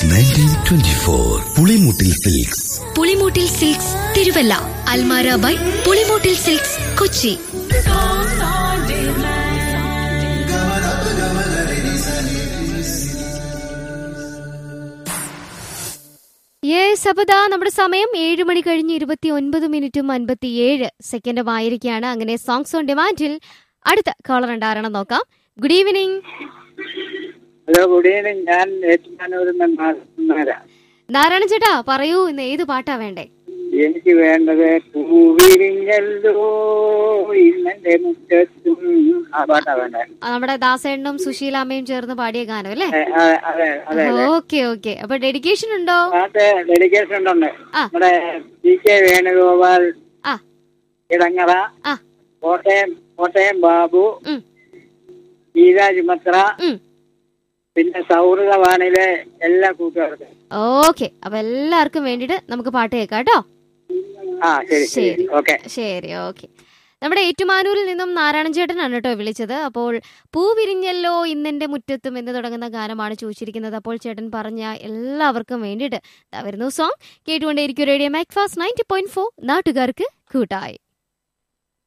Nineteen twenty four Pulimoottil silks Pulimoottil silks Thiruvalla Almara by Pulimoottil silks Kochi yes അപ്പൊ ദാ നമ്മുടെ സമയം ഏഴ് മണി കഴിഞ്ഞ് ഇരുപത്തി ഒൻപത് മിനിറ്റും അൻപത്തിയേഴ് സെക്കൻഡും ആയിരിക്കുകയാണ് അങ്ങനെ സോങ്സ് ഓൺ ഡിമാൻഡിൽ അടുത്ത കോളർ ഉണ്ടാരണം നോക്കാം good evening hello good evening ഞാൻ ഏറ്റുമാനൂരിൽ നിന്നാരാ നാരായണ ചേട്ടാ പറയൂ ഇന്ന് ഏത് പാട്ടാ വേണ്ടേ എനിക്ക് വേണ്ടത് പൂവിരിഞ്ഞല്ലോ ഇന്നെന്റെ മുറ്റത്തും ആ പാട്ടാ വേണ്ടേ ആ, നമ്മുടെ ദാസേണ്ണും സുശീലാമ്മയും ചേർന്ന് പാടിയ ഗാനം അല്ലേ ഏ, ആ, അതെ അതെ അതെ ഓക്കെ ഓക്കെ അപ്പൊ ഡെഡിക്കേഷൻ ഉണ്ടോ പാട്ട് ഡെഡിക്കേഷൻ ഉണ്ട് ആ. നമ്മുടെ പി കെ വേണുഗോപാൽ ആ ഇടങ്ങറ ആ കോട്ടയം കോട്ടയം ബാബു ഉം, ഗീത ചുമത്ര ഉം. പിന്നെ സൗഹൃദവാണിലെ എല്ലാ കൂട്ടുകാർക്കും ഓക്കെ അപ്പൊ എല്ലാവർക്കും വേണ്ടിട്ട് നമുക്ക് പാട്ട് കേൾക്കാം കേട്ടോ ആ ശരി ശരി ശരി ഓക്കെ ശരി ഓക്കെ നമ്മുടെ ഏറ്റുമാനൂരിൽ നിന്നും നാരായണൻ ചേട്ടനാണ് കേട്ടോ വിളിച്ചത് അപ്പോൾ പൂ വിരിഞ്ഞല്ലോ ഇന്നെന്റെ മുറ്റത്തും എന്ന് തുടങ്ങുന്ന ഗാനമാണ് ചോദിച്ചിരിക്കുന്നത് അപ്പോൾ ചേട്ടൻ പറഞ്ഞ എല്ലാവർക്കും വേണ്ടിയിട്ട് ദാ വരുന്നു സോങ് കേട്ടുകൊണ്ടേയിരിക്കും radio Macfast ninety point four നാട്ടുകാർക്ക് കൂട്ടായി